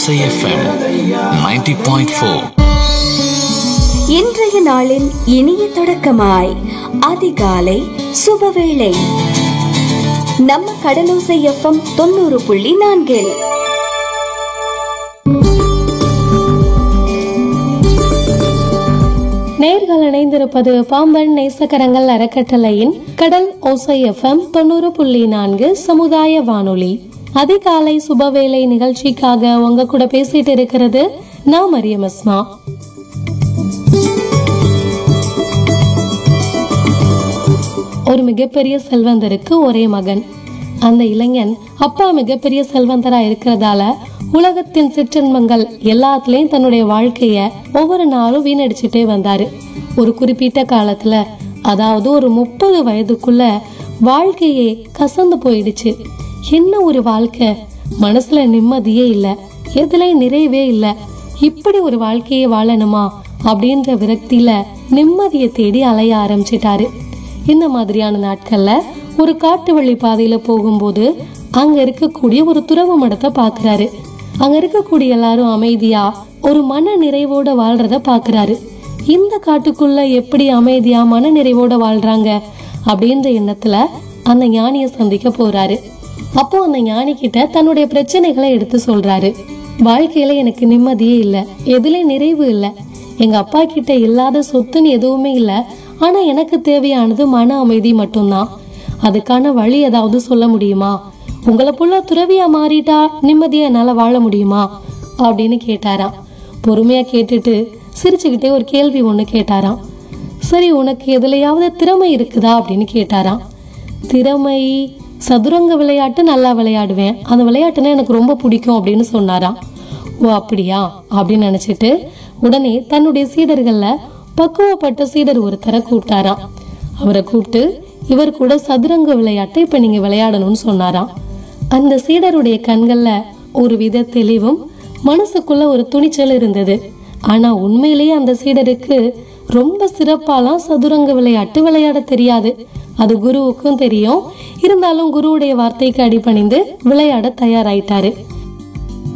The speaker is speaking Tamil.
ஓசை எஃப்எம் நைன்டி பாயிண்ட் ஃபோர் இன்றைய நாளின் இனிய தொடக்கமாய் அதிகாலை சுபவேளை நம்ம கடலோசை எஃப்எம் தொண்ணூறு புள்ளி நான்கில் நேர்கள் இணைந்திருப்பது பாம்பன் நேசக்கரங்கள் அறக்கட்டளையின் கடல் ஓசை எஃப்எம் தொண்ணூறு புள்ளி நான்கு சமுதாய வானொலி அதிகாலை சுபவேளை நிகழ்ச்சிக்காக உங்க கூட பேசிட்டு இருக்கிறது நான் மரியம் அஸ்மா ஒரு மிகப்பெரிய செல்வந்தருக்கு ஒரே மகன் அந்த இளைஞன் அப்பா மிகப்பெரிய செல்வந்தரா இருக்கிறதால உலகத்தின் சிற்றின்பங்கள் எல்லாத்துலயும் தன்னுடைய வாழ்க்கைய ஒவ்வொரு நாளும் வீணடிச்சுட்டே வந்தாரு ஒரு குறிப்பிட்ட காலத்துல அதாவது ஒரு முப்பது வயதுக்குள்ள வாழ்க்கையே கசந்து போயிடுச்சு என்ன ஒரு வாழ்க்கை மனசுல நிம்மதியே இல்ல எதுலயும் நிறைவே இல்ல இப்படி ஒரு வாழ்க்கையை வாழணுமா அப்படின்ற விரக்தியில நிம்மதியை தேடி அலைய ஆரம்பிச்சிட்டாரு இந்த மாதிரியான நாட்கள்ல ஒரு காட்டு வழி பாதையில போகும்போது அங்க இருக்கக்கூடிய ஒரு துறவு மடத்தை பாக்குறாரு அங்க இருக்கக்கூடிய எல்லாரும் அமைதியா ஒரு மன நிறைவோட வாழ்றத பாக்குறாரு இந்த காட்டுக்குள்ள எப்படி அமைதியா மன நிறைவோட வாழ்றாங்க அப்படின்ற எண்ணத்துல அந்த ஞானிய சந்திக்க போறாரு அப்போ அந்த ஞானி கிட்ட தன்னுடைய பிரச்சனைகளை எடுத்து சொல்றாரு வாழ்க்கையில எனக்கு நிம்மதியே இல்ல எதுல நிறைவு இல்ல எங்க அப்பா கிட்ட இல்லாத சொத்துன்னு எதுவுமே இல்ல ஆனா எனக்கு தேவையானது மன அமைதி மட்டும்தான் அதுக்கான வழி ஏதாவது சொல்ல முடியுமா உங்களை புள்ள துறவியா மாறிட்டா நிம்மதியா என்னால வாழ முடியுமா அப்படின்னு கேட்டாராம் பொறுமையா கேட்டுட்டு சிரிச்சுக்கிட்டே ஒரு கேள்வி ஒண்ணு கேட்டாராம் சரி உனக்கு எதுலயாவது திறமை இருக்குதா அப்படின்னு கேட்டாராம் திறமை சதுரங்க விளையாட்டு நல்லா விளையாடுவேன் அந்த விளையாட்டுனா எனக்கு ரொம்ப பிடிக்கும் அப்படின்னு சொன்னாராம் ஓ அப்படியா அப்படின்னு நினைச்சிட்டு உடனே தன்னுடைய சீடர்கள்ல பக்குவப்பட்ட சீடர் ஒருத்தரை கூப்பிட்டாராம் அவரை கூப்பிட்டு இவர் கூட சதுரங்க விளையாட்டை இப்ப நீங்க விளையாடணும்னு சொன்னாராம் அந்த சீடருடைய கண்கள்ல ஒரு வித தெளிவும் மனசுக்குள்ள ஒரு துணிச்சல் இருந்தது ஆனா உண்மையிலேயே அந்த சீடருக்கு ரொம்ப சிறப்பாலாம் சதுரங்க விளையாட்டு விளையாட தெரியாது அது குருவுக்கும் தெரியும் இருந்தாலும் குருவுடைய வார்த்தைக்கு அடிபணிந்து விளையாட தயாராயிட்டாரு